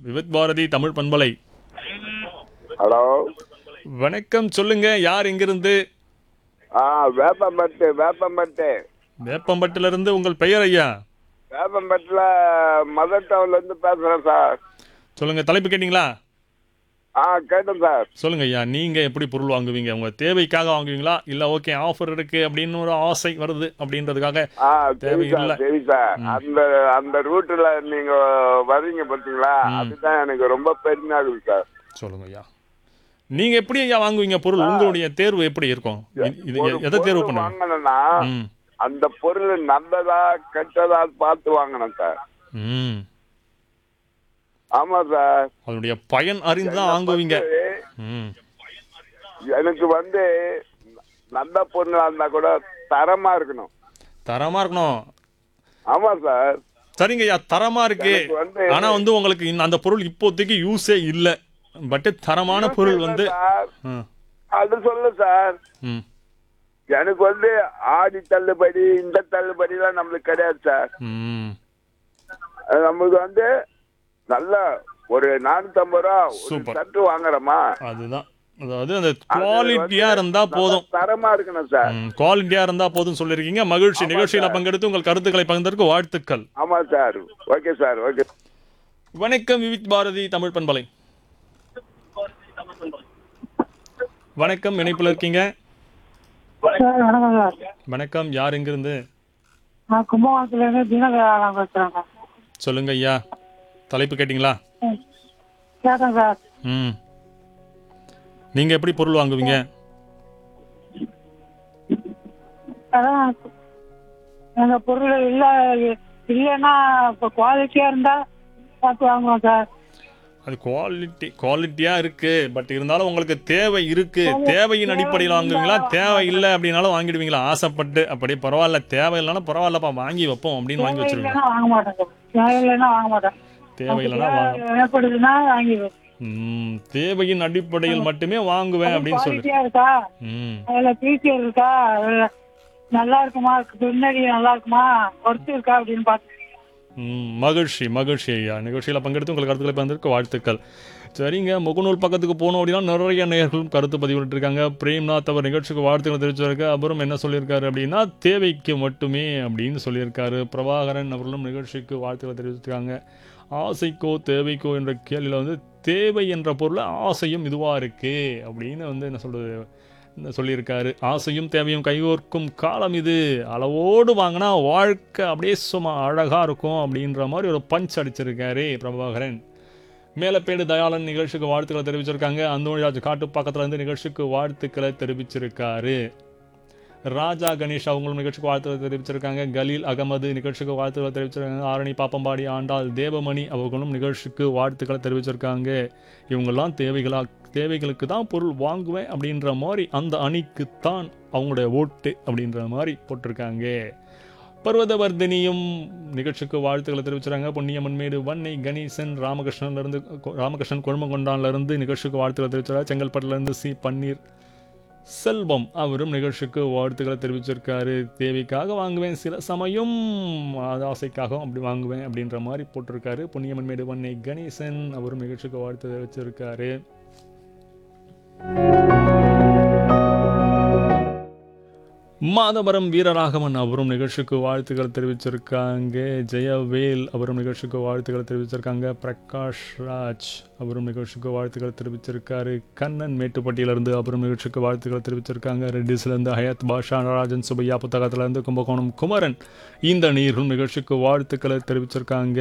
விவித் பாரதி தமிழ் பண்பலை ஹலோ வணக்கம் சொல்லுங்க யார் எங்கிருந்து ஆ வேப்பம்பட்டு வேப்பம்பட்டு வேப்பம்பட்டில இருந்து உங்கள் பெயர் ஐயா வேப்பம்பட்டில் மதர் டவுன்லேருந்து பேசுகிறேன் சார் சொல்லுங்க தலைப்பு கேட்டிங்களா ஆ கேட்டேன் சார் சொல்லுங்க ஐயா நீங்க எப்படி பொருள் வாங்குவீங்க உங்க தேவைக்காக வாங்குவீங்களா இல்ல ஓகே ஆஃபர் இருக்கு அப்படின்னு ஒரு ஆசை வருது அப்படின்றதுக்காக ஆ சரி தேவையில்ல. சார் சரி சார் அந்த அந்த ரூட்டில் நீங்கள் வர்றீங்க பார்த்தீங்களா அதுதான் எனக்கு ரொம்ப பெருமையாக இருக்குது சார் சொல்லுங்க ஐயா நீங்க எப்படி ஐயா வாங்குவீங்க பொருள் உங்களுடைய தேர்வு எப்படி இருக்கும் இது- இது ஒரு எதை தேர்வு பொருள் பண்ணுவீங்க வாங்கணும்னா ம் அந்த பொருள் நல்லதா கெட்டதா பார்த்து வாங்கணும் சார் ம் ஆமா சார் அதனுடைய பயன் அறிந்து தான் வாங்குவீங்க வந்து ம் எனக்கு வந்து நல்ல பொருளா இருந்தா கூட தரமா இருக்கணும் தரமா இருக்கணும் ஆமா சார் சரிங்க ஐயா தரமா இருக்கு எனக்கு வந்து- ஆனா வந்து உங்களுக்கு இந்த- அந்த பொருள் இப்போதைக்கு யூஸே இல்ல பட் தரமான பொருள் வந்து சார் ம், அது சொல்லு சார் ம் எனக்கு வந்து ஆடி தள்ளுபடி இந்த தள்ளுபடிலாம் நம்மளுக்கு கிடையாது சார் ம் அது நம்மளுக்கு வந்து நல்ல ஒரு நானூத்தம்பது ரூபா ஒரு Super. சட்டு வாங்குறோமா அதுதான் அதாவது அந்த அது குவாலிட்டியா வந்து இருந்தா நல்ல போதும் தரமா இருக்கணும் சார் ம், குவாலிட்டியா இருந்தா போதும் சொல்லிருக்கீங்க மகிழ்ச்சி ஆமா நிகழ்ச்சியில சார். பங்கெடுத்து உங்கள் கருத்துக்களை பகிர்ந்ததற்கு வாழ்த்துக்கள் ஆமா சார் ஓகே சார் ஓகே வணக்கம் விவித் பாரதி தமிழ் பண்பலை வணக்கம் இணைப்புல இருக்கீங்க சார் வணக்கம் சார் வணக்கம் யார் எங்கிருந்து நான் கும்பகோணத்துலேருந்து தினகரன் பேசுகிறேங்க சொல்லுங்க ஐயா தலைப்பு கேட்டிங்களா கேட்டேன் சார் ம் நீங்க எப்படி பொருள் வாங்குவீங்க அதான் எங்கள் பொருள் இல்லை இல்லைன்னா இப்போ குவாலிட்டியாக இருந்தால் பார்த்து வாங்குவோம் சார் அது குவாலிட்டி குவாலிட்டியா இருக்கு பட் இருந்தாலும் உங்களுக்கு தேவை இருக்கு தேவையின் அடிப்படையில் வாங்குவீங்களா தேவை இல்லை அப்படின்னாலும் வாங்கிடுவீங்களா ஆசைப்பட்டு அப்படியே பரவாயில்ல தேவை இல்லைன்னா பரவாயில்லப்பா வாங்கி வைப்போம் அப்படின்னு வாங்கி வச்சிருவீங்க இல்லைன்னா வாங்க மாட்டேன் சார் தேவை இல்லைன்னா வாங்க மாட்டேன் தேவை இல்லைன்னா வாங்க ஏற்படுதுன்னா வாங்கிடுவேன் ம் தேவையின் அடிப்படையில் மட்டுமே வாங்குவேன் அப்படின்னு சொல்லி குவாலிட்டியாக இருக்கா ம் அதில் ஃபீச்சர் இருக்கா அதுல நல்லா இருக்குமா பின்னாடி நல்லா இருக்குமா ஒர்த்து இருக்கா அப்படின்னு பார்த்து ம் மகிழ்ச்சி மகிழ்ச்சி ஐயா நிகழ்ச்சியில் பங்கெடுத்து உங்கள் கருத்துக்களை பகிர்ந்ததற்கு வாழ்த்துக்கள் சரிங்க முகநூல் பக்கத்துக்கு போனோம் அப்படின்னா நிறைய நேயர்களும் கருத்து பதிவிட்டு இருக்காங்க பிரேம்நாத் அவர் நிகழ்ச்சிக்கு வாழ்த்துக்களை தெரிவிச்சிருக்காரு அப்புறம் என்ன சொல்லியிருக்காரு அப்படின்னா தேவைக்கு மட்டுமே அப்படின்னு சொல்லியிருக்காரு பிரபாகரன் அவர்களும் நிகழ்ச்சிக்கு வாழ்த்துக்களை தெரிவிச்சிருக்காங்க ஆசைக்கோ தேவைக்கோ என்ற கேள்வியில் வந்து தேவை என்ற பொருள் ஆசையும் இதுவாக இருக்கு அப்படின்னு வந்து என்ன சொல்றது என்ன சொல்லியிருக்காரு ஆசையும் தேவையும் கைகோர்க்கும் காலம் இது அளவோடு வாங்கினா வாழ்க்கை அப்படியே சும்மா அழகாக இருக்கும் அப்படின்ற மாதிரி ஒரு பஞ்ச் அடிச்சிருக்காரு பிரபாகரன் மேலப்பேடு தயாளன் நிகழ்ச்சிக்கு வாழ்த்துக்களை தெரிவிச்சிருக்காங்க அந்தோணிராஜ் காட்டு பக்கத்துல இருந்து நிகழ்ச்சிக்கு வாழ்த்துக்களை தெரிவிச்சிருக்காரு ராஜா கணேஷ் அவங்களும் நிகழ்ச்சிக்கு வாழ்த்துக்களை தெரிவிச்சிருக்காங்க கலீல் அகமது நிகழ்ச்சிக்கு வாழ்த்துக்களை தெரிவிச்சிருக்காங்க ஆரணி பாப்பம்பாடி ஆண்டாள் தேவமணி அவர்களும் நிகழ்ச்சிக்கு வாழ்த்துக்களை தெரிவிச்சிருக்காங்க இவங்கெல்லாம் தேவைகளா தேவைகளுக்கு தான் பொருள் வாங்குவேன் அப்படின்ற மாதிரி அந்த அணிக்குத்தான் அவங்களுடைய ஓட்டு அப்படின்ற மாதிரி போட்டிருக்காங்க பர்வதவர்தினியும் நிகழ்ச்சிக்கு வாழ்த்துக்களை தெரிவிச்சிருக்காங்க பொன்னியம்மன்மேடு வன்னை கணேசன் ராமகிருஷ்ணன்ல இருந்து ராமகிருஷ்ணன் கொழுமங்கொண்டான்ல இருந்து நிகழ்ச்சிக்கு வாழ்த்துக்களை தெரிவிச்சிருக்காரு செங்கல்பட்டுல இருந்து சி பன்னீர் செல்வம் அவரும் நிகழ்ச்சிக்கு வாழ்த்துக்களை தெரிவிச்சிருக்காரு தேவைக்காக வாங்குவேன் சில சமயம் அது ஆசைக்காகவும் அப்படி வாங்குவேன் அப்படின்ற மாதிரி போட்டிருக்காரு பொன்னியம்மன்மேடு வன்னை கணேசன் அவரும் நிகழ்ச்சிக்கு வாழ்த்து தெரிவிச்சிருக்காரு மாதவரம் வீரராகவன் அவரும் நிகழ்ச்சிக்கு வாழ்த்துக்கள் தெரிவிச்சிருக்காங்க ஜெயவேல் அவரும் நிகழ்ச்சிக்கு வாழ்த்துக்கள் தெரிவிச்சிருக்காங்க பிரகாஷ் ராஜ் அவரும் நிகழ்ச்சிக்கு வாழ்த்துக்கள் தெரிவிச்சிருக்காரு கண்ணன் மேட்டுப்பட்டியிலிருந்து அவரும் நிகழ்ச்சிக்கு வாழ்த்துக்கள் தெரிவிச்சிருக்காங்க ரெட்டிஸ்லேருந்து ஹயத் பாஷா நடராஜன் சுபையா புத்தகத்திலேருந்து கும்பகோணம் குமரன் இந்த நீர்களும் நிகழ்ச்சிக்கு வாழ்த்துக்களை தெரிவிச்சிருக்காங்க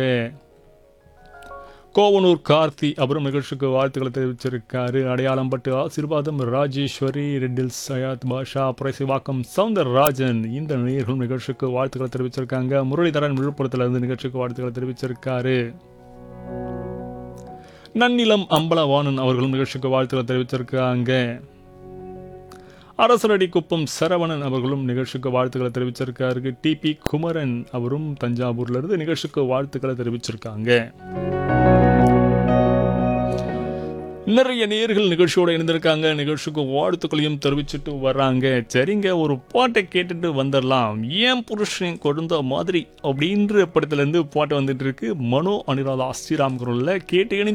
கோவனூர் கார்த்தி அப்புறம் நிகழ்ச்சிக்கு வாழ்த்துக்களை தெரிவிச்சிருக்காரு அடையாளம்பட்டு ஆசீர்வாதம் ராஜேஸ்வரி ரெட்டில் சயாத் பாஷா புரசிவாக்கம் சவுந்தரராஜன் இந்த நேர்களும் நிகழ்ச்சிக்கு வாழ்த்துக்களை தெரிவிச்சிருக்காங்க முரளிதரன் விழுப்புரத்துல இருந்து நிகழ்ச்சிக்கு வாழ்த்துக்களை தெரிவிச்சிருக்காரு நன்னிலம் அம்பலவாணன் அவர்களும் நிகழ்ச்சிக்கு வாழ்த்துக்களை தெரிவிச்சிருக்காங்க அரசரடி குப்பம் சரவணன் அவர்களும் நிகழ்ச்சிக்கு வாழ்த்துக்களை தெரிவிச்சிருக்காரு டிபி குமரன் அவரும் தஞ்சாவூர்ல இருந்து நிகழ்ச்சிக்கு வாழ்த்துக்களை தெரிவிச்சிருக்காங்க நிறைய நேர்கள் நிகழ்ச்சியோட இணைந்திருக்காங்க நிகழ்ச்சிக்கு வாழ்த்துக்களையும் தெரிவிச்சுட்டு வர்றாங்க சரிங்க ஒரு பாட்டை கேட்டுட்டு வந்துடலாம் ஏன் புருஷன் கொடுந்த மாதிரி அப்படின்ற படத்துல இருந்து பாட்டு வந்துட்டு இருக்கு மனோ அனிராதா ஸ்ரீராம் குரல்ல கேட்டு இணைந்து